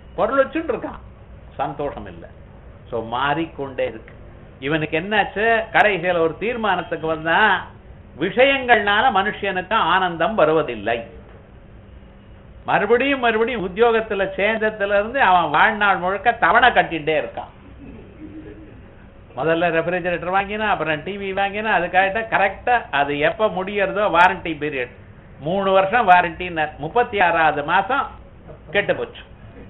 பொருள் வச்சுட்டு இருக்கான் சந்தோஷம் இல்லை சோ மாறிக்கொண்டே இருக்கு இவனுக்கு என்னாச்சு கடைசியில ஒரு தீர்மானத்துக்கு வந்தா விஷயங்கள்னால மனுஷனுக்கு ஆனந்தம் வருவதில்லை மறுபடியும் மறுபடியும் உத்தியோகத்துல சேர்ந்ததுல இருந்து அவன் வாழ்நாள் முழுக்க தவணை கட்டிட்டே இருக்கான் முதல்ல ரெஃப்ரிஜரேட்டர் வாங்கினா அப்புறம் டிவி வாங்கினா அதுக்காக கரெக்டா அது எப்ப முடியறதோ வாரண்டி பீரியட் மூணு வருஷம் வாரண்டினர் முப்பத்தி ஆறாவது மாசம் கெட்டு போச்சு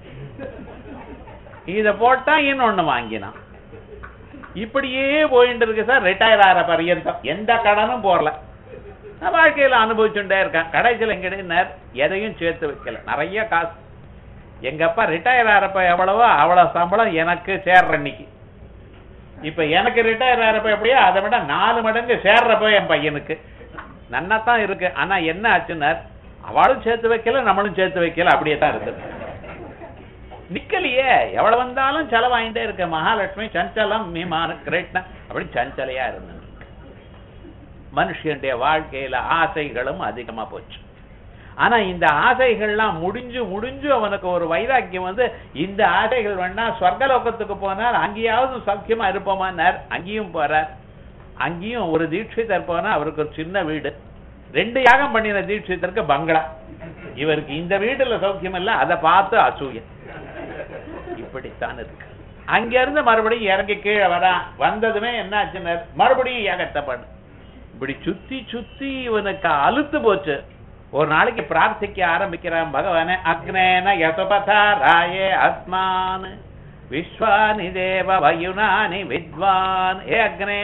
இத போட்டா இன்னொன்னு வாங்கினான் இப்படியே போயிட்டு இருக்கு சார் ரிட்டையர் ஆகிற பரியந்தம் எந்த கடனும் போடல நான் வாழ்க்கையில அனுபவிச்சுட்டே இருக்கேன் கடைசியில் எங்கிட்ட எதையும் சேர்த்து வைக்கல நிறைய காசு எங்க அப்பா ரிட்டையர் ஆறப்ப எவ்வளவோ அவ்வளவு சம்பளம் எனக்கு சேர்ற அன்னைக்கு இப்ப எனக்கு ரிட்டையர் ஆறப்ப எப்படியோ அதை விட நாலு மடங்கு சேர்றப்ப என் பையனுக்கு நன்னாத்தான் இருக்கு ஆனா என்ன ஆச்சுன்னா அவளும் சேர்த்து வைக்கல நம்மளும் சேர்த்து வைக்கல அப்படியே தான் இருக்குது நிக்கலையே எவ்வளவு வந்தாலும் செலவாயிட்டே இருக்க மகாலட்சுமி சஞ்சலம் மீமான கிரேட்னா அப்படி சஞ்சலையா இருந்தது மனுஷனுடைய வாழ்க்கையில ஆசைகளும் அதிகமா போச்சு ஆனா இந்த ஆசைகள்லாம் முடிஞ்சு முடிஞ்சு அவனுக்கு ஒரு வைராக்கியம் வந்து இந்த ஆசைகள் வேணா சொர்க்கலோகத்துக்கு போனார் அங்கேயாவது சௌக்கியமா இருப்போமான்னார் அங்கேயும் போறார் அங்கேயும் ஒரு தீட்சிதர் போனா அவருக்கு ஒரு சின்ன வீடு ரெண்டு யாகம் பண்ணின தீட்சிதருக்கு பங்களா இவருக்கு இந்த வீட்டுல சௌக்கியம் இல்ல அதை பார்த்து அசூய இப்படித்தான் இருக்கு அங்க இருந்து மறுபடியும் இறங்கி கீழே வரான் வந்ததுமே என்ன ஆச்சுன்னா மறுபடியும் யாகத்தை பண்ணு இப்படி சுத்தி சுத்தி இவனுக்கு அழுத்து போச்சு ஒரு நாளைக்கு பிரார்த்திக்க ஆரம்பிக்கிறான் பகவானே அக்னேன யசுபதா ராயே அஸ்மான் விஸ்வானி தேவ வயுனானி வித்வான் ஏ அக்னே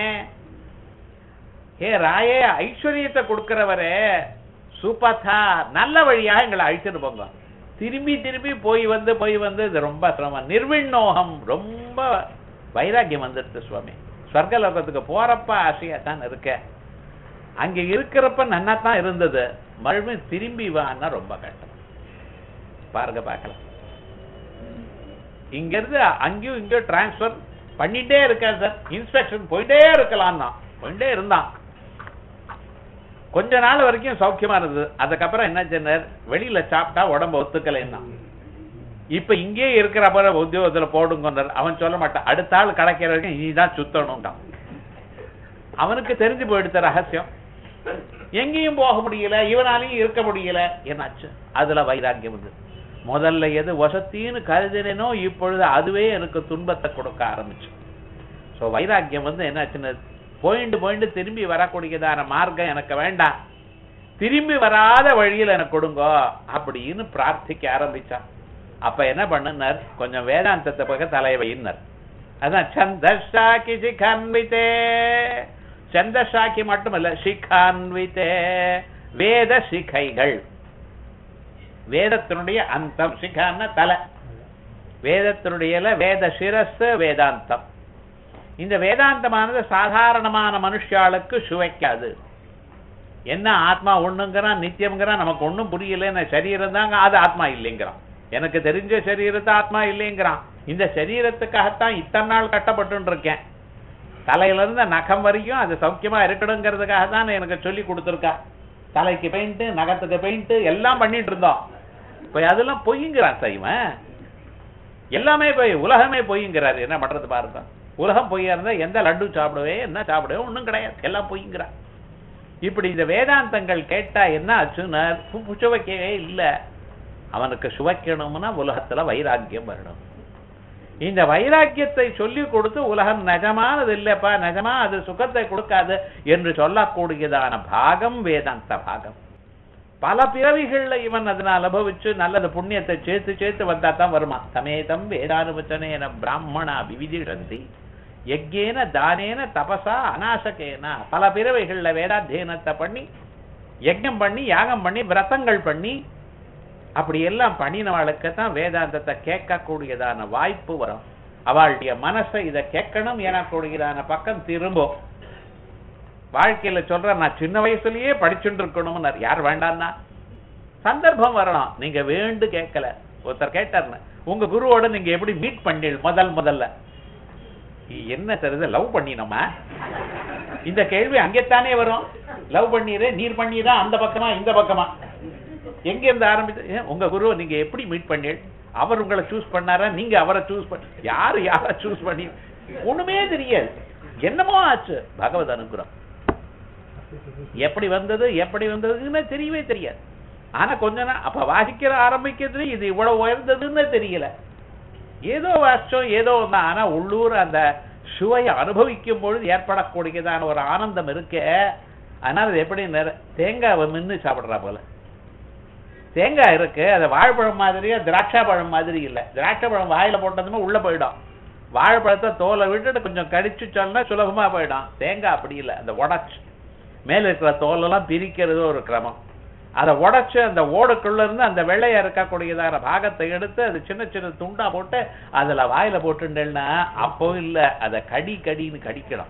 ஏ ராயே ஐஸ்வர்யத்தை கொடுக்கிறவரே சுபதா நல்ல வழியா எங்களை அழிச்சிட்டு போங்க திரும்பி திரும்பி போய் வந்து போய் வந்து இது ரொம்ப சிரமம் நிர்விண்ணோகம் ரொம்ப வைராக்கியம் வந்துடுது சுவாமி ஸ்வர்கலோகத்துக்கு போறப்ப ஆசையா தான் இருக்க அங்க இருக்கிறப்ப நன்னா தான் இருந்தது மறுபடியும் திரும்பி வான்னா ரொம்ப கஷ்டம் பாருங்க பார்க்கலாம் இங்க இருந்து அங்கேயும் இங்கேயும் டிரான்ஸ்பர் பண்ணிட்டே இருக்காரு சார் இன்ஸ்பெக்ஷன் போயிட்டே இருக்கலாம் தான் போயிட்டே இருந்தான் கொஞ்ச நாள் வரைக்கும் சௌக்கியமா இருந்தது அதுக்கப்புறம் என்ன சொன்னார் வெளியில சாப்பிட்டா உடம்பு ஒத்துக்கலைன்னா இப்ப இங்கே இருக்கிற போற உத்தியோகத்துல போடுங்கன்னார் அவன் சொல்ல மாட்டான் அடுத்த ஆள் கிடைக்கிற வரைக்கும் இனிதான் சுத்தணும்ட்டான் அவனுக்கு தெரிஞ்சு போயிடுத்த ரகசியம் எங்கேயும் போக முடியல இவனாலையும் இருக்க முடியல என்னாச்சு அதுல வைராக்கியம் வந்து முதல்ல எது வசத்தின்னு கருதினோ இப்பொழுது அதுவே எனக்கு துன்பத்தை கொடுக்க ஆரம்பிச்சு சோ வைராக்கியம் வந்து என்னாச்சுன்னு போயிண்டு போயிண்டு திரும்பி வரக்கூடியதான மார்க்கம் எனக்கு வேண்டாம் திரும்பி வராத வழியில் எனக்கு கொடுங்கோ அப்படின்னு பிரார்த்திக்க ஆரம்பிச்சான் அப்ப என்ன பண்ணுனார் கொஞ்சம் வேதாந்தத்தை பக்கம் தலைவையினர் அதான் சந்தஷாக்கி சிகான்வித்தே சந்தஷாக்கி மட்டுமல்ல சிகான்வித்தே வேத சிகைகள் வேதத்தினுடைய அந்தம் சிகான்னா தலை வேதத்தினுடைய வேத சிரஸ் வேதாந்தம் இந்த வேதாந்தமானது சாதாரணமான மனுஷாளுக்கு சுவைக்காது என்ன ஆத்மா ஒண்ணுங்கிறான் நித்தியம்ங்கிறான் நமக்கு ஒண்ணும் புரியல சரீரம் தாங்க அது ஆத்மா இல்லைங்கிறான் எனக்கு தெரிஞ்ச சரீரத்தை ஆத்மா இல்லைங்கிறான் இந்த சரீரத்துக்காகத்தான் இத்தனை நாள் கட்டப்பட்டு இருக்கேன் தலையில இருந்து நகம் வரைக்கும் அது சௌக்கியமா இருக்கணுங்கிறதுக்காக தான் எனக்கு சொல்லி கொடுத்துருக்கா தலைக்கு பெயிண்ட் நகத்துக்கு பெயிண்ட் எல்லாம் பண்ணிட்டு இருந்தோம் இப்ப அதெல்லாம் பொய்ங்கிறான் சைவன் எல்லாமே போய் உலகமே பொய்ங்கிறாரு என்ன பண்றது பாருங்க உலகம் பொய்யா இருந்தா எந்த லட்டு சாப்பிடுவே என்ன சாப்பிடுவே ஒண்ணும் கிடையாது எல்லாம் பொய்ங்கிறான் இப்படி இந்த வேதாந்தங்கள் கேட்டா என்ன ஆச்சுன்னா சுவைக்கவே இல்ல அவனுக்கு சுவைக்கணும்னா உலகத்துல வைராக்கியம் வரணும் இந்த வைராக்கியத்தை சொல்லி கொடுத்து உலகம் நிஜமானது இல்லப்பா நிஜமா அது சுகத்தை கொடுக்காது என்று சொல்லக்கூடியதான பாகம் வேதாந்த பாகம் பல பிறவிகள்ல இவன் அதனால் அனுபவிச்சு நல்லது புண்ணியத்தை சேர்த்து சேர்த்து வந்தா தான் வருமா சமேதம் வேதானுவச்சனேன பிராமணா விவிதிஷந்தி யஜ்யேன தானேன தபசா அநாசகேன பல பிறவைகள்ல வேதாத்தியனத்தை பண்ணி யஜ்யம் பண்ணி யாகம் பண்ணி விரதங்கள் பண்ணி அப்படி எல்லாம் பண்ணினவாளுக்கு தான் வேதாந்தத்தை கேட்கக்கூடியதான வாய்ப்பு வரும் அவளுடைய மனசை இதை கேட்கணும் எனக்கூடியதான பக்கம் திரும்பும் வாழ்க்கையில சொல்ற நான் சின்ன வயசுலயே படிச்சுட்டு இருக்கணும்னு யார் வேண்டாம்னா சந்தர்ப்பம் வரணும் நீங்க வேண்டு கேட்கல ஒருத்தர் கேட்டார்னு உங்க குருவோட நீங்க எப்படி மீட் பண்ணீள் முதல் முதல்ல என்ன தெரியுது லவ் பண்ணினோமா இந்த கேள்வி அங்கேத்தானே வரும் லவ் பண்ணீரே நீர் பண்ணீரா அந்த பக்கமா இந்த பக்கமா எங்க இருந்து ஆரம்பிச்சு உங்க குருவை நீங்க எப்படி மீட் பண்ணீள் அவர் உங்களை சூஸ் பண்ணாரா நீங்க அவரை சூஸ் பண்ணி யாரு யாரை சூஸ் பண்ணி ஒண்ணுமே தெரியாது என்னமோ ஆச்சு பகவத் அனுகிரகம் எப்படி வந்தது எப்படி வந்ததுன்னு தெரியவே தெரியாது ஆனா கொஞ்ச நாள் அப்ப வாசிக்கிற ஆரம்பிக்கிறது இது இவ்வளவு உயர்ந்ததுன்னு தெரியல ஏதோ வாசிச்சோம் ஏதோ ஒண்ணு ஆனா உள்ளூர் அந்த சுவையை அனுபவிக்கும் பொழுது ஏற்படக்கூடியதான ஒரு ஆனந்தம் இருக்கு அதனால அது எப்படி நிற- தேங்காவை மின்னு சாப்பிடுறா போல தேங்காய் இருக்கு அது வாழைப்பழம் மாதிரியா திராட்சை பழம் மாதிரி இல்ல திராட்சை பழம் வாயில போட்டதுமே உள்ள போயிடும் வாழைப்பழத்தை தோலை விட்டுட்டு கொஞ்சம் கடிச்சு சொன்னா சுலபமா போயிடும் தேங்காய் அப்படி இல்லை அந்த உடைச்சு மேல இருக்கிற தோலெல்லாம் பிரிக்கிறது ஒரு கிரமம் அதை உடைச்சு அந்த ஓடுக்குள்ள இருந்து அந்த வெள்ளையா இருக்கக்கூடியதான பாகத்தை எடுத்து அது சின்ன சின்ன துண்டா போட்டு அதுல வாயில போட்டுட்டேன்னா அப்போ இல்ல அதை கடி கடின்னு கடிக்கணும்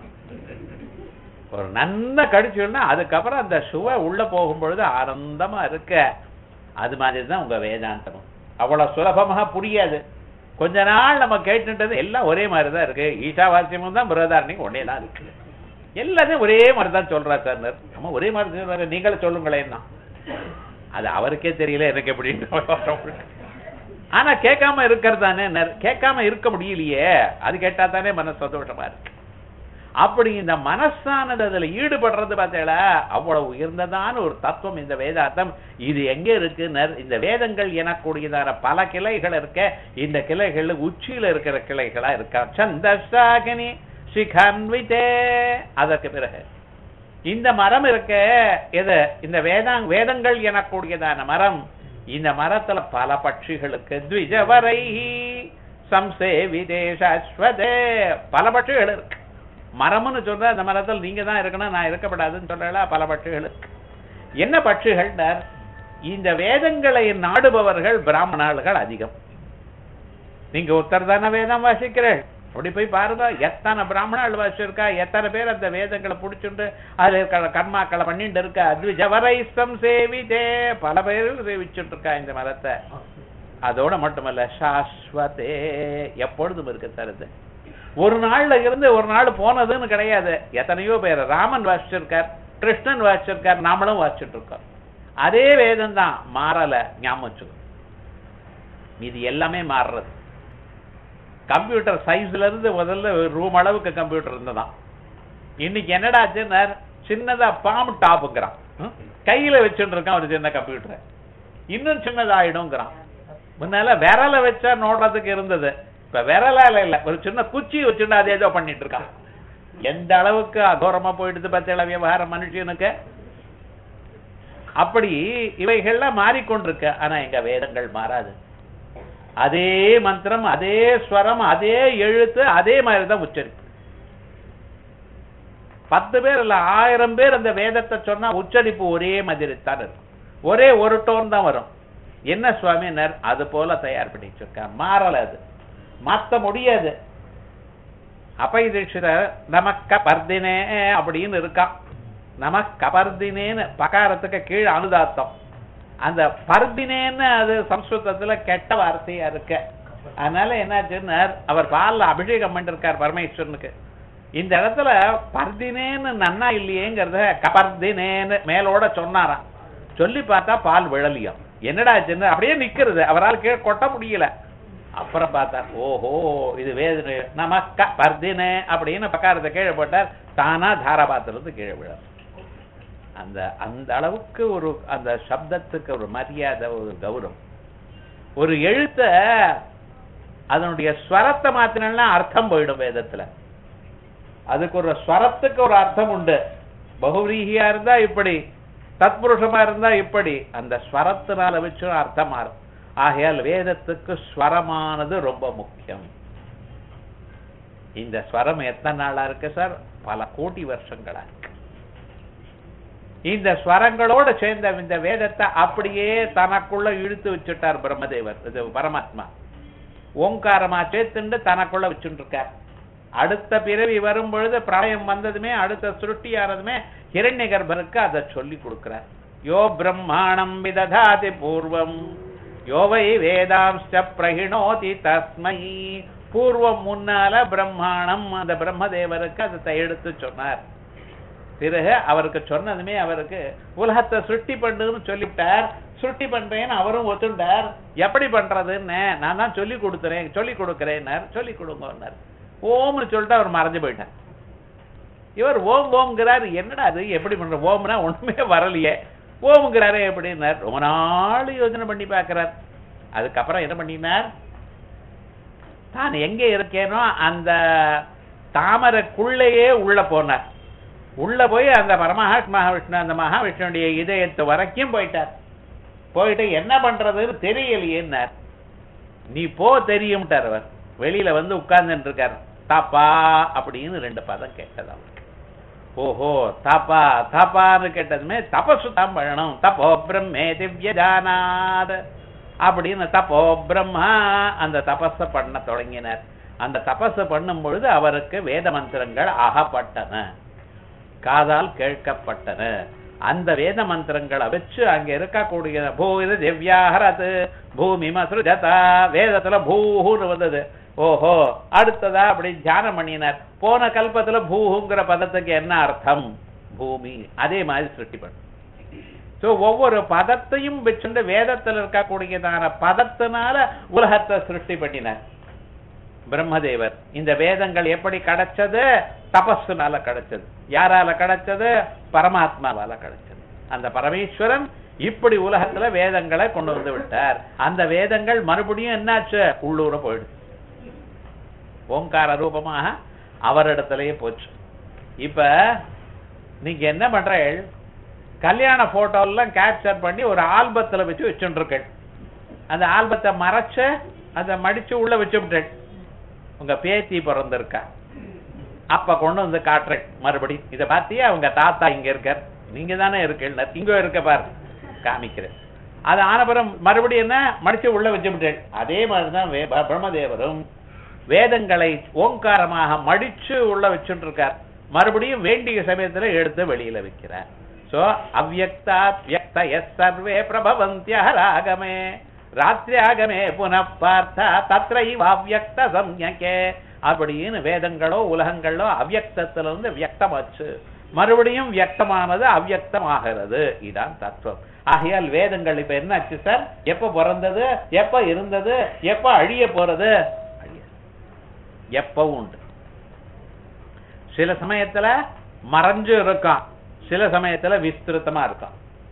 ஒரு நன்னா கடிச்சோன்னா அதுக்கப்புறம் அந்த சுவை உள்ள போகும் பொழுது ஆனந்தமா இருக்க அது மாதிரி தான் உங்க வேதாந்தம் அவ்வளவு சுலபமாக புரியாது கொஞ்ச நாள் நம்ம கேட்டுட்டது எல்லாம் ஒரே மாதிரி தான் இருக்கு ஈஷாவாசியமும் தான் பிரதாரணிக்கு ஒன்னே தான் இருக்கு எல்லாத்தையும் ஒரே மாதிரி தான் சொல்றா சார் நம்ம ஒரே மாதிரி சொல்றாரு நீங்களே சொல்லுங்களேன் அது அவருக்கே தெரியல எனக்கு எப்படின்னு ஆனா கேட்காம இருக்கிறது தானே கேட்காம இருக்க முடியலையே அது கேட்டா தானே மனசு சந்தோஷமா இருக்கு அப்படி இந்த மனசானது அதுல ஈடுபடுறது பார்த்தீங்களா அவ்வளவு உயர்ந்ததான ஒரு தத்துவம் இந்த வேதாந்தம் இது எங்க இருக்குன்னு இந்த வேதங்கள் எனக்கூடியதான பல கிளைகள் இருக்க இந்த கிளைகள் உச்சியில இருக்கிற கிளைகளா இருக்கா சந்தசாகினி சிகான்விதே அதற்கு பிறகு இந்த மரம் இருக்க எது இந்த வேதாங் வேதங்கள் எனக்கூடியதான மரம் இந்த மரத்துல பல பட்சிகளுக்கு த்விஜவரை சம்சேவிதே சாஸ்வதே பல பட்சிகள் இருக்கு மரம்னு சொல்ற அந்த மரத்தில் நீங்க தான் இருக்கணும் நான் இருக்கப்படாதுன்னு சொல்றல பல பட்சிகள் இருக்கு என்ன பட்சிகள் இந்த வேதங்களை நாடுபவர்கள் பிராமணர்கள் அதிகம் நீங்க ஒருத்தர் தானே வேதம் வாசிக்கிறேன் அப்படி போய் பாருங்க எத்தனை பிராமணர்கள் வாசிச்சிருக்கா எத்தனை பேர் அந்த வேதங்களை புடிச்சுட்டு அதுல இருக்கிற கர்மாக்களை பண்ணிட்டு இருக்கா அத்விஜவரைசம் சேவிதே பல பேரும் சேவிச்சுட்டு இருக்கா இந்த மரத்தை அதோட மட்டுமல்ல சாஸ்வதே எப்பொழுதும் இருக்கு தருது ஒரு நாள்ல இருந்து ஒரு நாள் போனதுன்னு கிடையாது எத்தனையோ பேர் ராமன் வாசிச்சிருக்கார் கிருஷ்ணன் வாசிச்சிருக்கார் நாமளும் வாசிச்சுட்டு இருக்கோம் அதே வேதம் தான் மாறல ஞாபகம் வச்சுக்கோ. இது எல்லாமே மாறுறது கம்ப்யூட்டர் சைஸ்ல இருந்து முதல்ல ரூம் அளவுக்கு கம்ப்யூட்டர் இருந்ததான் இன்னைக்கு என்னடா ஆச்சுன்னா சின்னதா பாம் டாப்புங்கிறான் ம்? கையில வச்சுட்டு இருக்கான் ஒரு சின்ன கம்ப்யூட்டர் இன்னும் சின்னதாயிடும்ங்கிறான் முன்னால விரல வச்சா நோடுறதுக்கு இருந்தது இப்ப விரலால இல்ல ஒரு சின்ன குச்சி வச்சுட்டு அதே ஏதோ பண்ணிட்டு இருக்கான் எந்த அளவுக்கு அகோரமா போயிடுது பார்த்தீங்களா விவகாரம் மனுஷனுக்கு அப்படி இவைகள்லாம் மாறிக்கொண்டிருக்கு ஆனா எங்க வேதங்கள் மாறாது அதே மந்திரம் அதே ஸ்வரம் அதே எழுத்து அதே மாதிரி தான் உச்சரிப்பு பத்து பேர் இல்ல ஆயிரம் பேர் அந்த வேதத்தை சொன்னா உச்சரிப்பு ஒரே மாதிரி தான் இருக்கும் ஒரே ஒரு டோன் தான் வரும் என்ன சுவாமி அது போல தயார் பண்ணி வச்சிருக்கார் மாறல அது மாத்த முடியாது அப்பை தீட்சிதர் நமக்க பர்தினே அப்படின்னு இருக்கான் நமக்க பர்தினேன்னு பகாரத்துக்கு கீழே அனுதாத்தம் அந்த பர்தினேன்னு அது சம்ஸ்கிருதத்துல கெட்ட வார்த்தையா இருக்க அதனால என்னாச்சுன்னா அவர் பால்ல அபிஷேகம் பண்ணிருக்கார் பரமேஸ்வரனுக்கு இந்த இடத்துல பர்தினேன்னு நன்னா இல்லையேங்கிறத கபர்தினேன்னு மேலோட சொன்னாராம் சொல்லி பார்த்தா பால் விழலியம் என்னடா ஆச்சுன்னு அப்படியே நிக்கிறது அவரால் கீழே கொட்ட முடியல அப்புறம் பார்த்தார் ஓஹோ இது வேதனை நமக்க பர்தினே அப்படின்னு பக்காரத்தை கீழே போட்டார் தானா தாராபாத்திரத்து கீழே விழார் அந்த அந்த அளவுக்கு ஒரு அந்த சப்தத்துக்கு ஒரு மரியாதை ஒரு கௌரவம் ஒரு எழுத்த அதனுடைய ஸ்வரத்தை மாத்தினா அர்த்தம் போயிடும் வேதத்துல அதுக்கு ஒரு ஸ்வரத்துக்கு ஒரு அர்த்தம் உண்டு பகுரீகியா இருந்தா இப்படி தத்புருஷமா இருந்தா இப்படி அந்த ஸ்வரத்தினால வச்சும் அர்த்தம் மாறும் ஆகையால் வேதத்துக்கு ஸ்வரமானது ரொம்ப முக்கியம் இந்த ஸ்வரம் எத்தனை நாளா இருக்கு சார் பல கோடி வருஷங்களா இருக்கு இந்த ஸ்வரங்களோட சேர்ந்த இந்த வேதத்தை அப்படியே தனக்குள்ள இழுத்து வச்சுட்டார் பிரம்மதேவர் இது பரமாத்மா ஓங்காரமா சேர்த்துண்டு தனக்குள்ள வச்சுட்டு இருக்கார் அடுத்த பிறவி வரும் பொழுது பிரளயம் வந்ததுமே அடுத்த சுருட்டி ஆனதுமே ஹிரண்ய கர்ப்பருக்கு அதை சொல்லி கொடுக்கிறார் யோ பிரம்மாணம் விததாதி பூர்வம் யோவை வேதாம்ச பிரகிணோதி தஸ்மை பூர்வம் முன்னால பிரம்மாணம் அந்த பிரம்மதேவருக்கு அதை எடுத்து சொன்னார் பிறகு அவருக்கு சொன்னதுமே அவருக்கு உலகத்தை சுட்டி பண்ணுன்னு சொல்லிட்டார் சுட்டி பண்றேன்னு அவரும் ஒத்துண்டார் எப்படி பண்றதுன்னு நான் தான் சொல்லி கொடுத்துறேன் சொல்லி கொடுக்குறேன்னார் சொல்லி கொடுங்கன்னார் ஓம்னு சொல்லிட்டு அவர் மறைஞ்சு போயிட்டார் இவர் ஓம் ஓம்ங்கிறாரு என்னடா அது எப்படி பண்ற ஓம்னா ஒண்ணுமே வரலையே ஓம்ங்கிறாரே எப்படின்னார் ரொம்ப நாள் யோசனை பண்ணி பார்க்கிறார் அதுக்கப்புறம் என்ன பண்ணினார் தான் எங்க இருக்கேனோ அந்த தாமரைக்குள்ளேயே உள்ள போனார் உள்ள போய் அந்த பரமஹா மகாவிஷ்ணு அந்த மகாவிஷ்ணுடைய இதயத்து வரைக்கும் போயிட்டார் போயிட்டு என்ன பண்றதுன்னு தெரியலையேன்னார் நீ போ தெரியும்ட்டார் அவர் வெளியில வந்து உட்கார்ந்துட்டு இருக்கார் தாப்பா அப்படின்னு ரெண்டு பதம் கேட்டது அவருக்கு ஓஹோ தாப்பா தாப்பான்னு கேட்டதுமே தபசு தான் பண்ணணும் தப்போ பிரம்மே திவ்ய ஜானாத் அப்படின்னு தப்போ பிரம்மா அந்த தபஸ பண்ண தொடங்கினார் அந்த தபஸ பண்ணும் பொழுது அவருக்கு வேத மந்திரங்கள் அகப்பட்டன காதால் கேட்கப்பட்டன அந்த வேத மந்திரங்களை வச்சு அங்க இருக்கக்கூடிய பூது திவ்யாஹரது பூமி மசுஜதா வேதத்துல பூஹுன்னு வந்தது ஓஹோ அடுத்ததா அப்படி தியானம் பண்ணினார் போன கல்பத்துல பூஹுங்கிற பதத்துக்கு என்ன அர்த்தம் பூமி அதே மாதிரி சிருஷ்டி பண்ணு சோ ஒவ்வொரு பதத்தையும் வச்சுட்டு வேதத்துல இருக்கக்கூடியதான பதத்தினால உலகத்தை சிருஷ்டி பண்ணினார் பிரம்மதேவர் இந்த வேதங்கள் எப்படி கிடைச்சது தபஸுனால கிடைச்சது யாரால கிடைச்சது பரமாத்மாவால கிடைச்சது அந்த பரமேஸ்வரன் இப்படி உலகத்துல வேதங்களை கொண்டு வந்து விட்டார் அந்த வேதங்கள் மறுபடியும் என்னாச்சு உள்ளூர போயிடுச்சு ஓங்கார ரூபமாக அவரிடத்திலேயே போச்சு இப்ப நீங்க என்ன பண்றீள் கல்யாண போட்டோ எல்லாம் கேப்சர் பண்ணி ஒரு ஆல்பத்துல வச்சு வச்சுருக்கேன் அந்த ஆல்பத்தை மறைச்சு அதை மடிச்சு உள்ள வச்சு விட்டேன் உங்க பேத்தி பிறந்திருக்கா அப்ப கொண்டு வந்து காட்டுறேன் மறுபடியும் இத பாத்தியா அவங்க தாத்தா இங்க இருக்கார் நீங்க தானே இருக்கீங்க இங்க இருக்க பாரு காமிக்கிறேன் அது ஆனபுரம் மறுபடியும் என்ன மடிச்சு உள்ள வச்சு விட்டேன் அதே மாதிரிதான் வே- ப- பிரம்மதேவரும் வேதங்களை ஓங்காரமாக மடிச்சு உள்ள வச்சுட்டு இருக்கார் மறுபடியும் வேண்டிய சமயத்துல எடுத்து வெளியில வைக்கிறார் சோ அவ்வக்தா வியக்த எஸ் சர்வே பிரபவந்தியராகமே ராத்திரியாகமே புனః பார்த்தா தத்ரைவ அவ்வக்த சம்யகே அப்படின்னு வேதங்களோ உலகங்களோ அவ்யக்தத்துல இருந்து வியக்தமாச்சு மறுபடியும் வியக்தமானது அவ்யக்தமாகிறது இதான் தத்துவம் ஆகையால் வேதங்கள் இப்ப என்னாச்சு சார் எப்ப பிறந்தது எப்ப இருந்தது எப்ப அழிய போறது அழிய எப்பவும் உண்டு சில சமயத்துல மறைஞ்சு இருக்கான் சில சமயத்துல விஸ்திருத்தமா இருக்கான்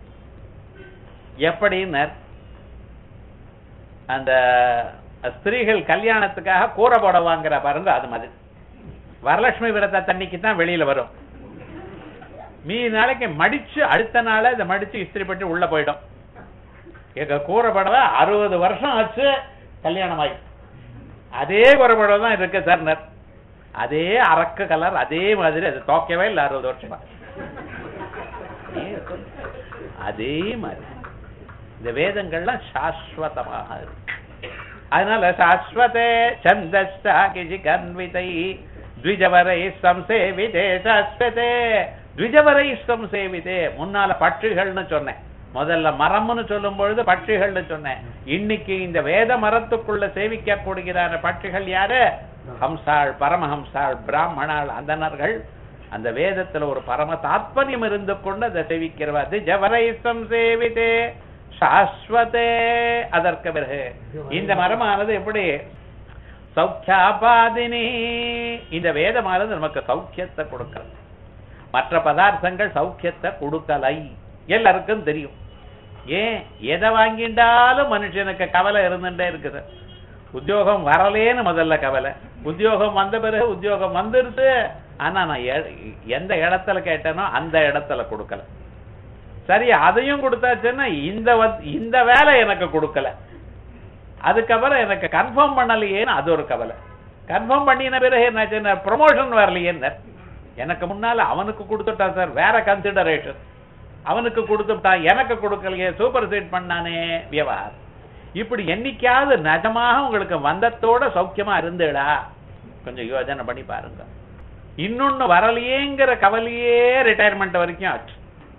எப்படின்னு அந்த ஸ்திரீகள் கல்யாணத்துக்காக கூரை போட வாங்குற பாருங்க அது மாதிரி வரலட்சுமி விரத தண்ணிக்கு தான் வெளியில வரும் மீதி நாளைக்கு மடிச்சு அடுத்த நாள இதை மடிச்சு இஸ்திரி பண்ணி உள்ள போயிடும் எங்க கூரை படவை அறுபது வருஷம் ஆச்சு கல்யாணம் ஆகி அதே கூரை படவை தான் இருக்கு சார் அதே அரக்கு கலர் அதே மாதிரி அது தோக்கவே இல்லை அறுபது வருஷமா அப்படியே இருக்கும். அதே மாதிரி இந்த வேதங்கள்லாம் சாஸ்வதமாக இருக்கு அதனால சாஸ்வதே சந்தஸ்தா கிஜி கன்விதை த்விஜவரை சம்சேவிதே சாஸ்வதே த்விஜவரை சம்சேவிதே முன்னால பட்சிகள்னு சொன்னேன் முதல்ல மரம்னு சொல்லும் பொழுது பட்சிகள்னு சொன்னேன் இன்னைக்கு இந்த வேத மரத்துக்குள்ள சேவிக்கக்கூடியதான பட்சிகள் யாரு ஹம்சாள் பரமஹம்சாள் பிராமணாள் அந்தணர்கள் அந்த வேதத்துல ஒரு பரம தாத்பரியம் இருந்து கொண்டு அதை சேவிக்கிறவா திஜவரை சம்சேவிதே சாஸ்வதே அதற்கு பிறகு இந்த மரமானது எப்படி சௌக்கியாபாதினி இந்த வேதமானது நமக்கு சௌக்கியத்தை கொடுக்கிறது மற்ற பதார்த்தங்கள் சௌக்கியத்தை கொடுக்கலை எல்லாருக்கும் தெரியும் ஏன் எதை வாங்கிண்டாலும் மனுஷனுக்கு கவலை இருந்துட்டே இருக்குது உத்தியோகம் வரலேன்னு முதல்ல கவலை உத்தியோகம் வந்த பிறகு உத்தியோகம் வந்துருது ஆனா நான் எ- எந்த இடத்துல கேட்டேனோ அந்த இடத்துல கொடுக்கல சரி அதையும் கொடுத்தாச்சுன்னா இந்த வத்- இந்த வேலை எனக்கு கொடுக்கல அதுக்கப்புறம் எனக்கு கன்ஃபார்ம் பண்ணலையேன்னு அது ஒரு கவலை கன்ஃபார்ம் பண்ணின பிறகு என்னாச்சுன்னா ப்ரொமோஷன் வரலையேன்னு எனக்கு முன்னால அவனுக்கு கொடுத்துட்டான் சார் வேற கன்சிடரேஷன் அவனுக்கு கொடுத்துட்டான் எனக்கு கொடுக்கலையே சூப்பர் சீட் பண்ணானே வியவகாரம் இப்படி என்னைக்காவது நிஜமாக உங்களுக்கு வந்தத்தோட சௌக்கியமா இருந்துடா கொஞ்சம் யோசனை பண்ணி பாருங்க இன்னொன்னு வரலையேங்கிற கவலையே ரிட்டையர்மெண்ட் வரைக்கும் ஆச்சு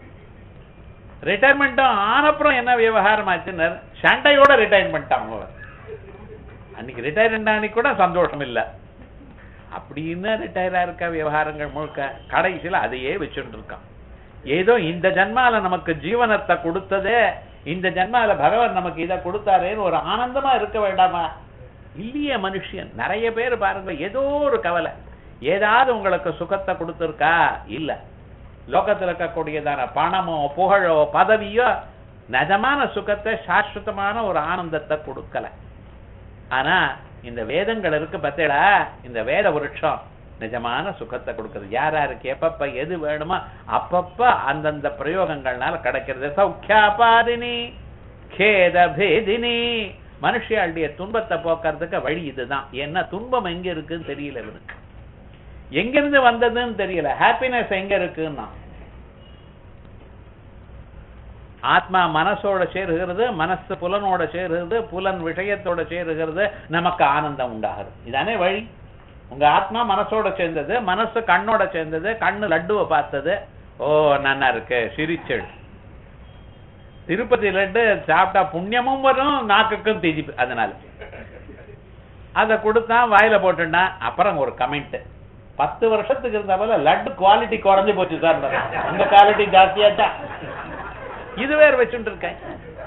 ரிட்டையர்மெண்ட்டும் ஆனப்புறம் என்ன விவகாரம் ஆச்சுன்னு சண்டையோட ரிட்டையர்மெண்ட் அவங்க அன்னைக்கு ரிட்டையர்மெண்ட் அன்னைக்கு கூட சந்தோஷம் இல்ல அப்படின்னு ரிட்டையரா இருக்க விவகாரங்கள் முழுக்க கடைசியில அதையே வச்சுட்டு இருக்கான் ஏதோ இந்த ஜன்மால நமக்கு ஜீவனத்தை கொடுத்ததே இந்த ஜன்மால பகவான் நமக்கு இதை கொடுத்தாரேன்னு ஒரு ஆனந்தமா இருக்க வேண்டாமா இல்லையே மனுஷன் நிறைய பேர் பாருங்க ஏதோ ஒரு கவலை ஏதாவது உங்களுக்கு சுகத்தை கொடுத்துருக்கா இல்ல லோகத்துல இருக்கக்கூடியதான பணமோ புகழோ பதவியோ நிஜமான சுகத்தை சாஸ்வதமான ஒரு ஆனந்தத்தை கொடுக்கல ஆனா இந்த வேதங்கள் இருக்கு பத்தேடா இந்த வேத விருட்சம் நிஜமான சுகத்தை கொடுக்குறது யார் யாருக்கு எப்பப்ப எது வேணுமோ அப்பப்ப அந்தந்த பிரயோகங்கள்னால கிடைக்கிறது சௌக்கியாபாதினி கேத பேதினி மனுஷியாளுடைய துன்பத்தை போக்குறதுக்கு வழி இதுதான் ஏன்னா துன்பம் எங்க இருக்குன்னு தெரியல இவனுக்கு எங்கிருந்து வந்ததுன்னு தெரியல ஹாப்பினஸ் எங்க இருக்குன்னா ஆத்மா மனசோட சேருகிறது மனசு புலனோட சேருகிறது புலன் விஷயத்தோட சேருகிறது நமக்கு ஆனந்தம் உண்டாகுது இதானே வழி உங்க ஆத்மா மனசோட சேர்ந்தது மனசு கண்ணோட சேர்ந்தது கண்ணு லட்டுவை பார்த்தது ஓ நன்னா இருக்கு சிரிச்செடு திருப்பதி லட்டு சாப்பிட்டா புண்ணியமும் வரும் நாக்குக்கும் திதிப்பு அதனால அதை கொடுத்தா வாயில போட்டுட்டான் அப்புறம் ஒரு கமெண்ட் பத்து வருஷத்துக்கு இருந்த போல லட்டு குவாலிட்டி குறைஞ்சு போச்சு சார் உங்க குவாலிட்டி ஜாஸ்தியாச்சா இது வேற வச்சுட்டு இருக்கேன்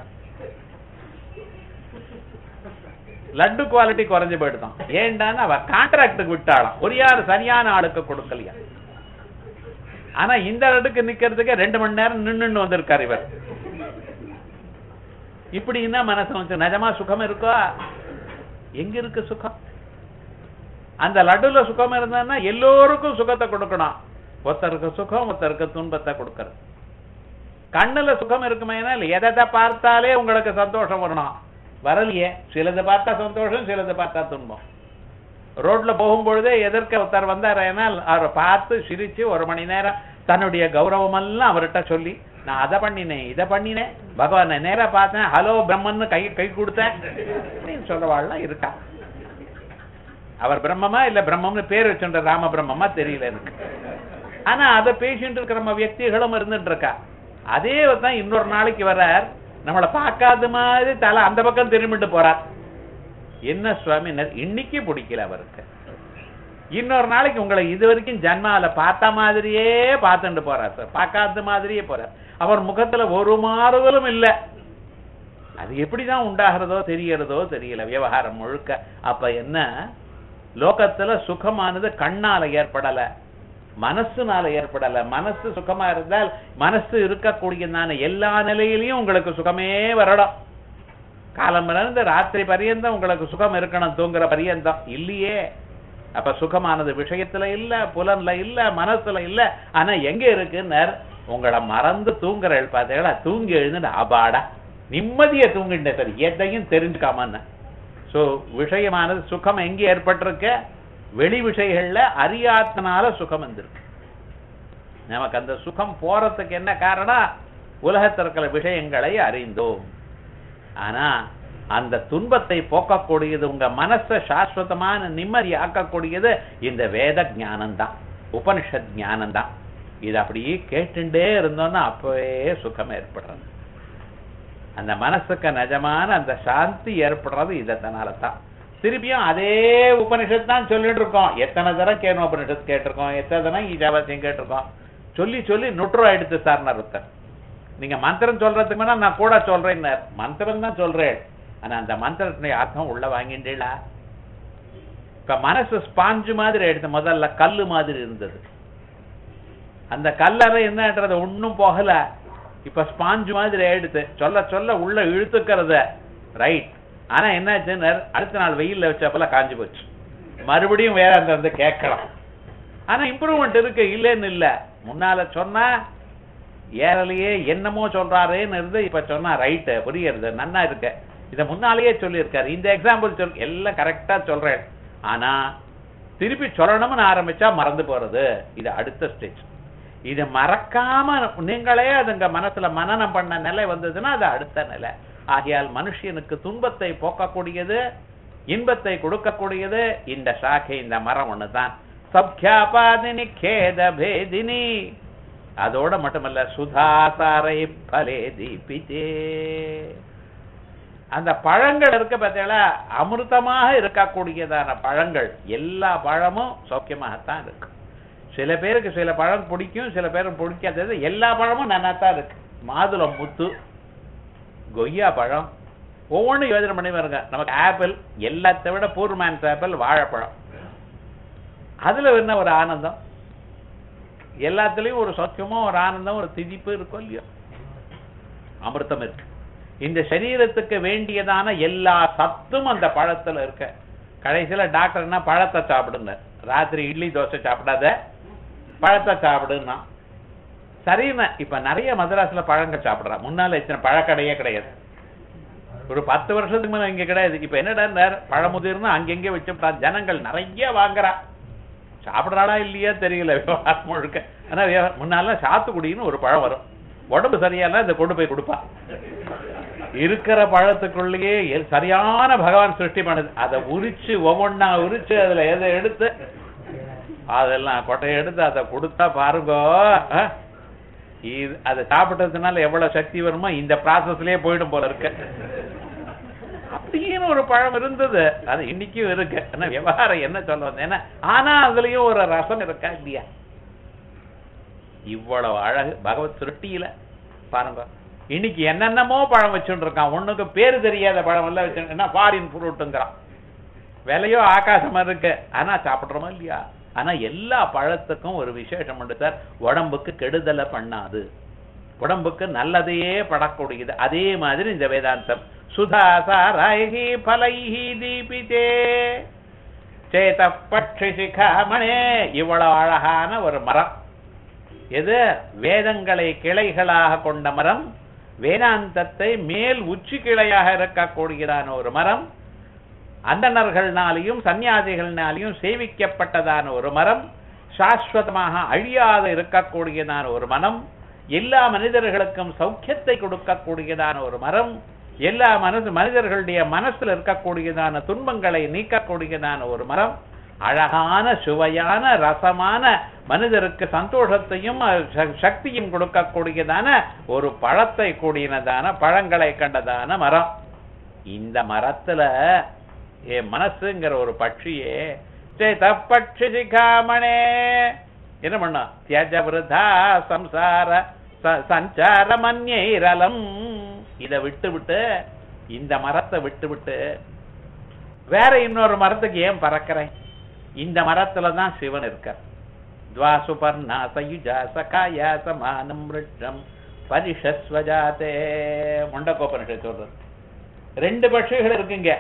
லட்டு குவாலிட்டி குறைஞ்சு போயிடுதான் ஏண்டான்னு அவ கான்ட்ராக்டுக்கு விட்டாளாம் ஒரு யார் சரியான ஆளுக்கு கொடுக்கலையா ஆனா இந்த லட்டுக்கு நிக்கிறதுக்கு ரெண்டு மணி நேரம் நின்னுன்னு வந்திருக்காரு இவர் இப்படின்னா மனசு வந்து நிஜமா சுகம் இருக்கோ எங்க இருக்கு சுகம் அந்த லட்டுல சுகம் இருந்தான்னா எல்லோருக்கும் சுகத்தை கொடுக்கணும் ஒருத்தருக்கு சுகம் ஒருத்தருக்கு துன்பத்தை கொடுக்கறது கண்ணுல சுகம் இருக்குமேனா எதை பார்த்தாலே உங்களுக்கு சந்தோஷம் வரணும் வரலையே சிலது பார்த்தா சந்தோஷம் சிலது பார்த்தா துன்பம் ரோட்ல போகும்பொழுதே எதிர்க்க ஒருத்தர் வந்தார் ஏனால் அவரை பார்த்து சிரிச்சு ஒரு மணி நேரம் தன்னுடைய கௌரவம் எல்லாம் அவர்கிட்ட சொல்லி நான் அதை பண்ணினேன் இதை பண்ணினேன் பகவானை நேரா பார்த்தேன் ஹலோ பிரம்மன்னு கை கை கொடுத்தேன் அப்படின்னு சொல்றவாள்லாம் இருக்கா அவர் பிரம்மமா இல்ல பிரம்மம்னு பேர் வச்சுன்ற ராம பிரம்மமா தெரியல எனக்கு ஆனா அதை பேசிட்டு இருக்கிற நம்ம வியக்திகளும் இருந்துட்டு இருக்கா அதே தான் இன்னொரு நாளைக்கு வர்றார் நம்மளை பார்க்காத மாதிரி தலை அந்த பக்கம் திரும்பிட்டு போறார் என்ன சுவாமி இன்னைக்கு பிடிக்கல அவருக்கு இன்னொரு நாளைக்கு உங்களை இது வரைக்கும் ஜன்மால பார்த்த மாதிரியே பார்த்துட்டு போறார் சார் பார்க்காத மாதிரியே போறார் அவர் முகத்துல ஒரு மாறுதலும் இல்ல அது எப்படிதான் உண்டாகிறதோ தெரியறதோ தெரியல விவகாரம் முழுக்க அப்ப என்ன லோகத்துல சுகமானது கண்ணால ஏற்படல மனசுனால ஏற்படல மனசு சுகமா இருந்தால் மனசு இருக்கக்கூடியதான எல்லா நிலையிலையும் உங்களுக்கு சுகமே வரணும் காலம் இருந்து ராத்திரி பரியந்தம் உங்களுக்கு சுகம் இருக்கணும் தூங்குற பரியந்தம் இல்லையே அப்ப சுகமானது விஷயத்துல இல்ல புலன்ல இல்ல மனசுல இல்ல ஆனா எங்க இருக்குன்னு உங்களை மறந்து தூங்குற பார்த்தீங்களா தூங்கி எழுந்து அபாடா நிம்மதிய தூங்கிட்ட சரி எதையும் தெரிஞ்சுக்காமன்னு சோ விஷயமானது சுகம் எங்க ஏற்பட்டிருக்க வெளி விஷயங்கள்ல அறியாத்தனால சுகம் வந்திருக்கு நமக்கு அந்த சுகம் போறதுக்கு என்ன காரணம் உலகத்தில் இருக்கிற விஷயங்களை அறிந்தோம் ஆனா அந்த துன்பத்தை போக்கக்கூடியது உங்க மனசை சாஸ்வதமான நிம்மதி ஆக்கக்கூடியது இந்த வேத ஞானம் தான் உபனிஷத் ஞானம் தான் இது அப்படியே கேட்டுட்டே இருந்தோம்னா அப்பவே சுகம் ஏற்படுறது அந்த மனசுக்கு நிஜமான அந்த சாந்தி ஏற்படுறது இதனால தான் திருப்பியும் அதே உபனிஷத் தான் சொல்லிட்டு இருக்கோம் எத்தனை தரம் கேன உபனிஷத் கேட்டிருக்கோம் எத்தனை தரம் ஈஜாவாசியம் கேட்டிருக்கோம் சொல்லி சொல்லி நுட்ரம் எடுத்து சார்னார் ஒருத்தர் நீங்க மந்திரம் சொல்றதுக்கு முன்னா நான் கூட சொல்றேன்னார் மந்திரம் தான் சொல்றேன் ஆனா அந்த மந்திரத்தினுடைய அர்த்தம் உள்ள வாங்கிட்டீங்களா இப்ப மனசு ஸ்பாஞ்சு மாதிரி எடுத்து முதல்ல கல்லு மாதிரி இருந்தது அந்த கல்லறை என்னன்றது ஒன்னும் போகல இப்ப ஸ்பாஞ்சு மாதிரி எடுத்து சொல்ல சொல்ல உள்ள இழுத்துக்கிறத ரைட் ஆனா என்னாச்சுன்னு அடுத்த நாள் வெயில்ல வச்சப்பல காஞ்சு போச்சு மறுபடியும் வேற அந்த வந்து கேட்கலாம் ஆனா இம்ப்ரூவ்மெண்ட் இருக்கு இல்லைன்னு இல்ல முன்னால சொன்னா ஏறலையே என்னமோ சொல்றாருன்னு இருந்து இப்ப சொன்னா ரைட்டு புரியுறது நன்னா இருக்கு இத முன்னாலேயே சொல்லியிருக்காரு இந்த எக்ஸாம்பிள் சொல் எல்லாம் கரெக்டா சொல்றேன் ஆனா திருப்பி சொல்லணும்னு ஆரம்பிச்சா மறந்து போறது இது அடுத்த ஸ்டேஜ் இது மறக்காம நீங்களே அதுங்க மனசுல மனனம் பண்ண நிலை வந்ததுன்னா அது அடுத்த நிலை ஆகையால் மனுஷனுக்கு துன்பத்தை போக்கக்கூடியது இன்பத்தை கொடுக்கக்கூடியது இந்த சாக்கை இந்த மரம் ஒண்ணுதான் சப்யாபாதினி கேத பேதினி அதோட மட்டுமல்ல சுதாசாரை பலே தீபித்தே அந்த பழங்கள் இருக்க பார்த்தீங்களா அமிர்தமாக இருக்கக்கூடியதான பழங்கள் எல்லா பழமும் சௌக்கியமாகத்தான் இருக்கு சில பேருக்கு சில பழம் பிடிக்கும் சில பேருக்கு பிடிக்காதது எல்லா பழமும் நன்னாத்தான் இருக்கு மாதுளம் முத்து கொய்யா பழம் ஒவ்வொன்றும் யோஜனை பண்ணி பாருங்க நமக்கு ஆப்பிள் எல்லாத்தை விட பூர்மேன்ஸ் ஆப்பிள் வாழைப்பழம் அதுல என்ன ஒரு ஆனந்தம் எல்லாத்துலயும் ஒரு சௌக்கியமும் ஒரு ஆனந்தம் ஒரு திதிப்பு இருக்கும் இல்லையோ அமிர்தம் இருக்கு இந்த சரீரத்துக்கு வேண்டியதான எல்லா சத்தும் அந்த பழத்துல இருக்க கடைசியில டாக்டர் என்ன பழத்தை சாப்பிடுங்க ராத்திரி இட்லி தோசை சாப்பிடாத பழத்தை சாப்பிடுன்னா சரிண்ணா இப்ப நிறைய மதராஸ்ல பழங்கள் சாப்பிடுறான் முன்னால இத்தனை பழக்கடையே கிடையாது ஒரு பத்து வருஷத்துக்கு மேல இங்க கிடையாது இப்ப என்னடா பழமுதிர்னு அங்கெங்கே வச்சுட்டா ஜனங்கள் நிறைய வாங்குறா சாப்பிடுறாளா இல்லையா தெரியல விவகாரம் முழுக்க ஆனா விவகாரம் முன்னால சாத்துக்குடின்னு ஒரு பழம் வரும் உடம்பு சரியால இதை கொண்டு போய் கொடுப்பா இருக்கிற பழத்துக்குள்ளேயே எ- சரியான பகவான் சிருஷ்டி பண்ணுது அதை உரிச்சு ஒவ்வொன்னா உரிச்சு அதுல எதை எடுத்து அதெல்லாம் கொட்டையை எடுத்து அதை கொடுத்தா பாருங்க ஆ? இது அதை சாப்பிட்டதுனால எவ்வளவு சக்தி வருமோ இந்த ப்ராசஸ்லயே போயிடும் போல இருக்கு அப்படின்னு ஒரு பழம் இருந்தது அது இன்னைக்கும் இருக்கு ஆனா விவகாரம் என்ன சொல்ல வந்தேன் ஏன்னா ஆனா அதுலயும் ஒரு ரசம் இருக்கா இல்லையா இவ்வளவு அழகு பகவத் சிருஷ்டியில பாருங்க இன்னைக்கு என்னென்னமோ பழம் வச்சுட்டு இருக்கான் ஒண்ணுக்கு பேரு தெரியாத பழம் எல்லாம் வச்சு என்ன ஃபாரின் ஃப்ரூட்டுங்கிறான் விலையோ ஆகாசமா இருக்கு ஆனா சாப்பிடுறோமா இல்லையா ஆனா எல்லா பழத்துக்கும் ஒரு விசேஷம் உண்டு சார் உடம்புக்கு கெடுதலை பண்ணாது உடம்புக்கு நல்லதையே படக்கூடியது அதே மாதிரி இந்த வேதாந்தம் சுதாசாராயி பலைஹி தீபிதே சேத பட்சி சிகாமணே இவ்வளவு அழகான ஒரு மரம் எது வேதங்களை கிளைகளாக கொண்ட மரம் வேதாந்தத்தை மேல் உச்சி கிளையாக இருக்கக்கூடியதான ஒரு மரம் அந்தணர்கள்னாலையும் சன்னியாசிகள்னாலையும் சேவிக்கப்பட்டதான ஒரு மரம் சாஸ்வதமாக அழியாத இருக்கக்கூடியதான ஒரு மரம் எல்லா மனிதர்களுக்கும் சௌக்கியத்தை கொடுக்கக்கூடியதான ஒரு மரம் எல்லா மனசு மனிதர்களுடைய மனசுல இருக்கக்கூடியதான துன்பங்களை நீக்கக்கூடியதான ஒரு மரம் அழகான சுவையான ரசமான மனிதருக்கு சந்தோஷத்தையும் அஹ், ச- சக்தியும் கொடுக்கக்கூடியதான ஒரு பழத்தை கூடியதான பழங்களை கண்டதான மரம் இந்த மரத்துல என் மனசுங்கிற ஒரு பட்சியே சேத பட்சி சிகாமணே என்ன பண்ணா தியஜ விருதா சம்சார ச- சஞ்சார மன்யைரலம் இத விட்டு விட்டு இந்த மரத்தை விட்டு விட்டு வேற இன்னொரு மரத்துக்கு ஏன் பறக்கிறேன் இந்த மரத்துல தான் சிவன் இருக்கார் துவா சுபர்ணா சயுஜா சகாயா சமானம் ரிஷம் பரிஷஸ்வஜாதே முண்டகோபனிஷத் சொல்றது ரெண்டு பட்சிகள் இருக்குங்க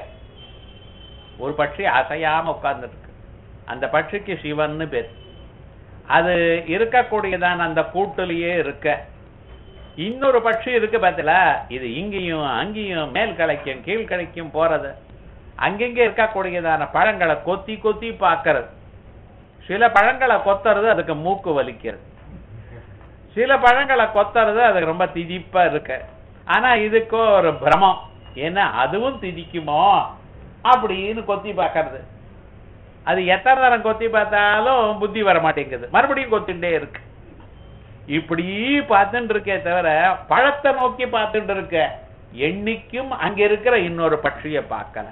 ஒரு பட்சி அசையாம உட்கார்ந்துட்டு இருக்கு அந்த பட்சிக்கு சிவன்னு பேர் அது இருக்கக்கூடியதான அந்த கூட்டுலயே இருக்க இன்னொரு பட்சி இருக்கு பார்த்தல இது இங்கேயும் அங்கேயும் மேல் களைக்கும் கீழ் களைக்கும் போறது அங்கங்க இருக்கக்கூடியதான பழங்களை கொத்தி கொத்தி பார்க்கறது சில பழங்களை கொத்துறது அதுக்கு மூக்கு வலிக்கிறது சில பழங்களை கொத்துறது அதுக்கு ரொம்ப திதிப்பா இருக்கு ஆனா இதுக்கோ ஒரு பிரமம் ஏன்னா அதுவும் திதிக்குமோ அப்படின்னு கொத்தி பார்க்கறது அது எத்தனை நேரம் கொத்தி பார்த்தாலும் புத்தி வர மாட்டேங்குது மறுபடியும் கொத்திண்டே இருக்கு இப்படி பார்த்துட்டு இருக்கே தவிர பழத்தை நோக்கி பார்த்துட்டு இருக்க என்னைக்கும் அங்க இருக்கிற இன்னொரு பட்சியை பார்க்கல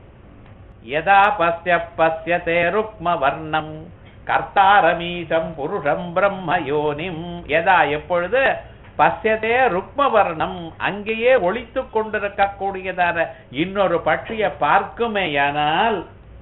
யதா பஸ்ய பஸ்யதே ருக்ம வர்ணம் கர்த்தாரமீசம் புருஷம் பிரம்ம யோனிம் யதா எப்பொழுது பஸ்யதே ருக்ம வர்ணம் அங்கேயே ஒளித்து கொண்டிருக்கக்கூடியதான இன்னொரு பட்சியை பார்க்குமேயானால்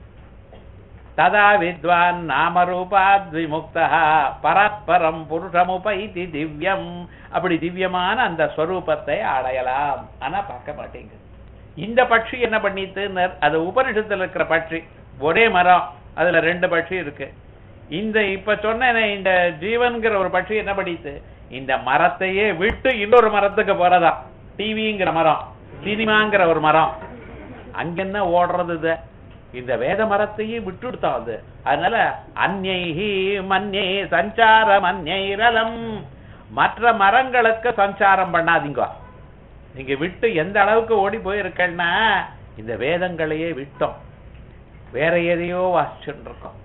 ததா வித்வான் நாமரூபாத் விமுக்தா பரஸ்பரம் புருஷமுபைதி திவ்யம் அப்படி திவ்யமான அந்த ஸ்வரூபத்தை அடையலாம் ஆனா பார்க்க மாட்டேங்குது இந்த பட்சி என்ன பண்ணிட்டு அது உபனிஷத்துல இருக்கிற பட்சி ஒரே மரம் அதுல ரெண்டு பட்சி இருக்கு இந்த இப்ப சொன்ன இந்த ஜீவன்கிற ஒரு பட்சி என்ன பண்ணிட்டு இந்த மரத்தையே விட்டு இன்னொரு மரத்துக்கு போறதா டிவிங்கிற மரம் சினிமாங்கிற ஒரு மரம் அங்கென்ன ஓடுறது இது இந்த வேத மரத்தையே விட்டுடுத்தான் அது அதனால அந்நைஹி மன்யை சஞ்சார மன்யைரலம் மற்ற மரங்களுக்கு சஞ்சாரம் பண்ணாதீங்க நீங்க விட்டு எந்த அளவுக்கு ஓடி போயிருக்கேன்னா இந்த வேதங்களையே விட்டோம் வேற எதையோ வாசிச்சுட்டு இருக்கோம்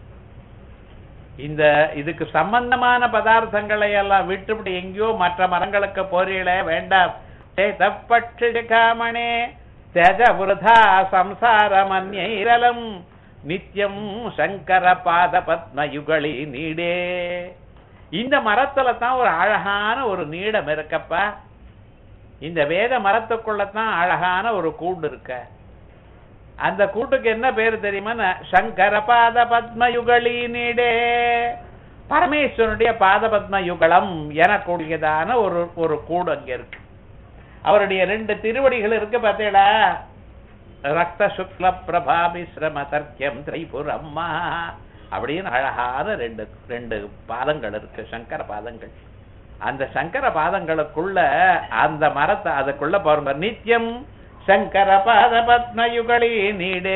இந்த இதுக்கு சம்பந்தமான பதார்த்தங்களை எல்லாம் விட்டுவிட்டு எங்கேயோ மற்ற மரங்களுக்கு போறீங்களே வேண்டாம் ஏ தப்பட்சி காமணே त्यज वृथा संसारमन्यैरलम् நித்தியம் சங்கர பாத பத்மயுகளி நீடே இந்த மரத்துல தான் ஒரு அழகான ஒரு நீடம் இருக்கப்பா இந்த வேத மரத்துக்குள்ளதான் அழகான ஒரு கூண்டு இருக்க அந்த கூட்டுக்கு என்ன பேரு தெரியுமா சங்கர பாத பத்மயுகளி நீடே பரமேஸ்வரனுடைய பாத பத்ம யுகலம் எனக்கூடியதான ஒரு ஒரு கூடு அங்க இருக்கு அவருடைய ரெண்டு திருவடிகள் இருக்கு பார்த்தீங்களா ரக்த சுக்ல பிரபா மிஸ்ரம தர்க்கியம் திரைபுரம்மா அப்படின்னு அழகான ரெண்டு ரெண்டு பாதங்கள் இருக்கு சங்கர பாதங்கள் அந்த சங்கர பாதங்களுக்குள்ள அந்த மரத்தை அதுக்குள்ள பாருங்க நித்தியம் சங்கர பாத பத்மயுகளி நீடே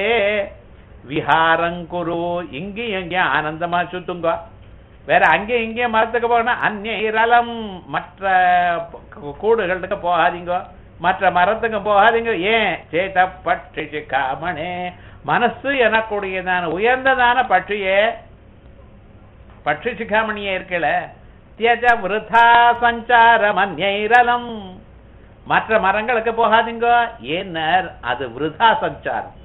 விஹாரங்குரு இங்கேயும் இங்கேயும் ஆனந்தமா சுத்துங்க வேற அங்கே இங்கே மரத்துக்கு போனா அந்நிய இரலம் மற்ற கூடுகளுக்கு போகாதீங்க மற்ற மரத்துக்கு போகாதீங்க ஏன் சேத பட்சி காமனே மனசு எனக்கூடியதான உயர்ந்ததான பட்சியே பட்சி சிகாமணியே இருக்கல தியஜ விருதா சஞ்சாரம் அந்நைரலம் மற்ற மரங்களுக்கு போகாதீங்க ஏன்னர் அது விருதா சஞ்சாரம்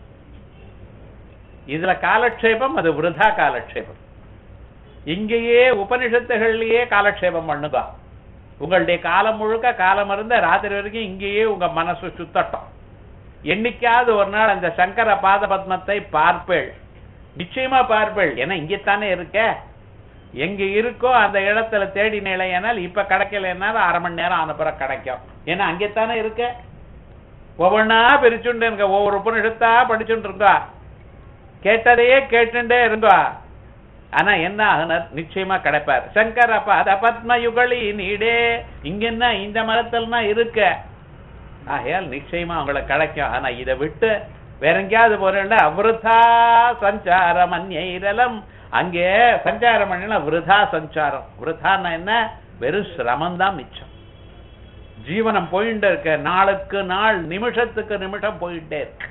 இதுல காலக்ஷேபம் அது விருதா காலக்ஷேபம் இங்கேயே உபனிஷத்துகள்லயே காலக்ஷேபம் பண்ணுங்க உங்களுடைய காலம் முழுக்க காலம் இருந்த ராத்திரி வரைக்கும் இங்கேயே உங்க மனசு சுத்தட்டும் என்னைக்காவது ஒரு நாள் அந்த சங்கர பாத பத்மத்தை பார்ப்பேள் நிச்சயமா பார்ப்பேள் ஏன்னா இங்கத்தானே இருக்க எங்க இருக்கோ அந்த இடத்துல தேடினேனால் இப்ப கிடைக்கலனாலும் அரை மணி நேரம் ஆன கிடைக்கும் ஏன்னா அங்கேத்தானே இருக்க ஒவ்வொன்னா பிரிச்சுண்டு இருங்க ஒவ்வொரு உபனிஷத்தா படிச்சுட்டு இருக்கா கேட்டதையே கேட்டுட்டே இருந்தா ஆனா என்ன ஆகுனர் நிச்சயமா கிடைப்பார் சங்கர பாத பத்ம யுகலி நீடே இங்க என்ன இந்த மரத்தில்னா இருக்க ஆகையால் நிச்சயமா உங்களுக்கு கிடைக்கும் ஆனா இதை விட்டு வேற எங்கேயாவது போறேன்ல அவிருதா சஞ்சாரம் அந்நைரலம் அங்கே சஞ்சாரம் பண்ணினா விருதா சஞ்சாரம் விருதான்னா என்ன வெறும் சிரமம் தான் மிச்சம் ஜீவனம் போயிட்டே இருக்க நாளுக்கு நாள் நிமிஷத்துக்கு நிமிஷம் போயிட்டே இருக்கு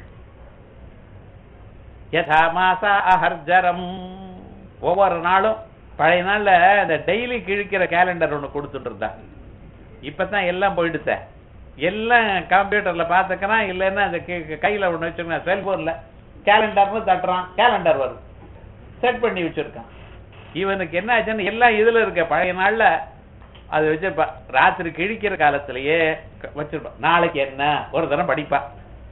யதா மாசா அஹர்ஜரம் ஒவ்வொரு நாளும் பழைய நாள்ல இந்த டெய்லி கிழிக்கிற கேலண்டர் ஒண்ணு கொடுத்துட்டு இருந்தா இப்பதான் எல்லாம் போயிடுத்த எல்லாம் கம்ப்யூட்டர்ல பாத்துக்கிறான் இல்லைன்னா அந்த கி- கையில ஒண்ணு வச்சிருக்கான் செல்போன்ல கேலண்டர்னு தட்டுறான் கேலண்டர் வருது செட் பண்ணி வச்சிருக்கான் இவனுக்கு என்ன ஆச்சுன்னு எல்லாம் இதுல இருக்க பழைய நாள்ல அது வச்சிருப்பா ராத்திரி கிழிக்கிற காலத்திலேயே க- வச்சிருப்பான் நாளைக்கு என்ன ஒரு தரம் படிப்பா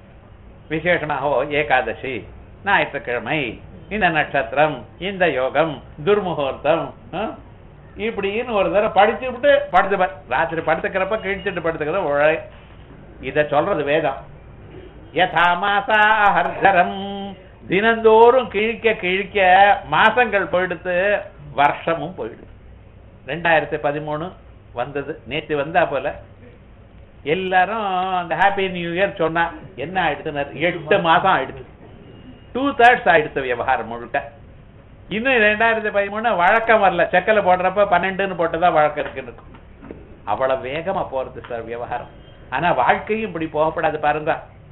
விசேஷமாக ஏகாதசி ஞாயிற்றுக்கிழமை இந்த நட்சத்திரம் இந்த யோகம் துர்முகூர்த்தம் ஆ? இப்படின்னு ஒரு தடவை படிச்சு விட்டு படுத்துப்பார் ராத்திரி படுத்துக்கிறப்ப கிழிச்சிட்டு படுத்துக்கிற உழை இத சொல்றது வேதம் யதா மாசா ஹர்ஷரம் தினந்தோறும் கிழிக்க கிழிக்க மாசங்கள் போயிடுத்து வருஷமும் போயிடுது ரெண்டாயிரத்தி பதிமூணு வந்தது நேத்து வந்தா போல எல்லாரும் அந்த ஹாப்பி நியூ இயர் சொன்னா என்ன ஆயிடுச்சுன்னு எட்டு மாசம் ஆயிடுச்சு டூ தேர்ட்ஸ் ஆயிடுச்சு விவகாரம் முழுக்க இன்னும் ரெண்டாயிரத்தி பதிமூணு வழக்கம் வரல செக்கல போடுறப்ப பன்னெண்டுன்னு போட்டுதான் வழக்கம் இருக்குன்னு இருக்கும் அவ்வளவு வேகமா போறது சார் விவகாரம் ஆனா வாழ்க்கையும் இப்படி போகப்படாது பாருங்க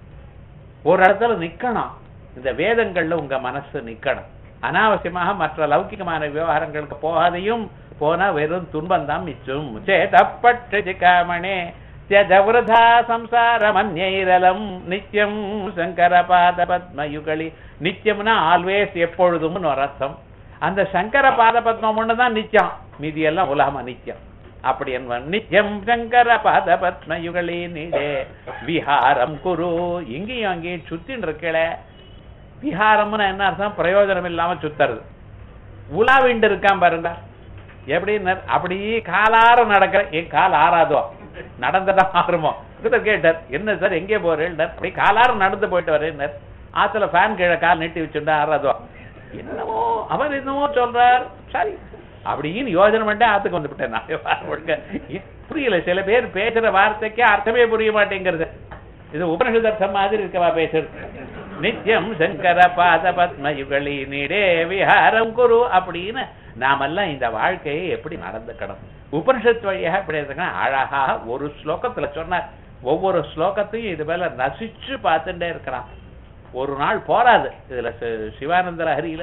ஒரு இடத்துல நிக்கணும் இந்த வேதங்கள்ல உங்க மனசு நிக்கணும் அனாவசியமாக மற்ற லௌகிகமான விவகாரங்களுக்கு போகாதையும் போனா வெறும் துன்பம் தான் மிச்சும் சேதப்பட்டு காமணே தியஜவிரதா சம்சாரமன்யைரலம் நித்தியம் சங்கர பாத பத்மயுகளி நித்தியம்னா ஆல்வேஸ் எப்பொழுதும்னு ஒரு அர்த்தம் அந்த சங்கர பாத பத்மம் ஒண்ணுதான் நித்தியம் மீதி எல்லாம் உலகமா நித்தியம் அப்படி என்பன் நித்தியம் சங்கர பாத பத்மயுகளி நீடே விஹாரம் குரு இங்கேயும் அங்கேயும் சுத்தின்னு இருக்கல விஹாரம்னு என்ன அர்த்தம் பிரயோஜனம் இல்லாம சுத்துறது உலாவிண்டு இருக்கான் பாருங்க எப்படின்னு அப்படி காலார நடக்கிற என் கால் ஆறாதோ நடந்துதான் ஆறுமோ ஒருத்தர் கேட்டார் என்ன சார் எங்கே போறேன் அப்படி காலார நடந்து போயிட்டு வரேன் ஆத்துல ஃபேன் கீழே கால் நீட்டி வச்சுட்டா ஆறாதோ என்னமோ அவர் என்னமோ சொல்றார் சரி அப்படின்னு யோசனை பண்ணிட்டு ஆத்துக்கு வந்து விட்டேன் நான் வாரம் முழுக்க. புரியல சில பேர் பேசுற வார்த்தைக்கு அர்த்தமே புரிய மாட்டேங்கிறது இது உபனிஷதர்த்தம் மாதிரி இருக்கவா பேசுறது நித்தியம் சங்கர பாத பத்ம யுகளி நீடே விஹாரம் குரு அப்படின்னு நாமெல்லாம் இந்த வாழ்க்கையை எப்படி நடந்துக்கணும் உபனிஷத் வழியாக எப்படி இருக்கணும் அழகா ஒரு ஸ்லோகத்துல சொன்னார் ஒவ்வொரு ஸ்லோகத்தையும் இது மேல ரசிச்சு பார்த்துட்டே இருக்கிறான் ஒரு நாள் போராது இதுல சி- சிவானந்த லஹரியில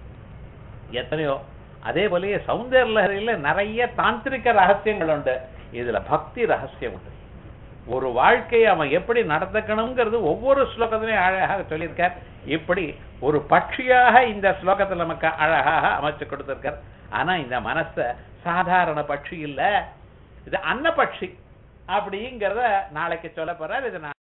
எத்தனையோ அதே போலயே சௌந்தர்ய லஹரியில நிறைய தாந்திரிக ரகசியங்கள் உண்டு இதுல பக்தி ரகசியம் உண்டு ஒரு வாழ்க்கையை அவன் எப்படி நடத்தக்கணுங்கிறது ஒவ்வொரு ஸ்லோகத்திலையும் அழகாக சொல்லியிருக்கார் இப்படி ஒரு பட்சியாக இந்த ஸ்லோகத்தில் நமக்கு அழகாக அமைச்சு கொடுத்திருக்கார் ஆனா இந்த மனச சாதாரண பட்சி இல்ல இது அன்னபட்சி அப்படிங்கிறத நாளைக்கு சொல்ல போறார் இது நான்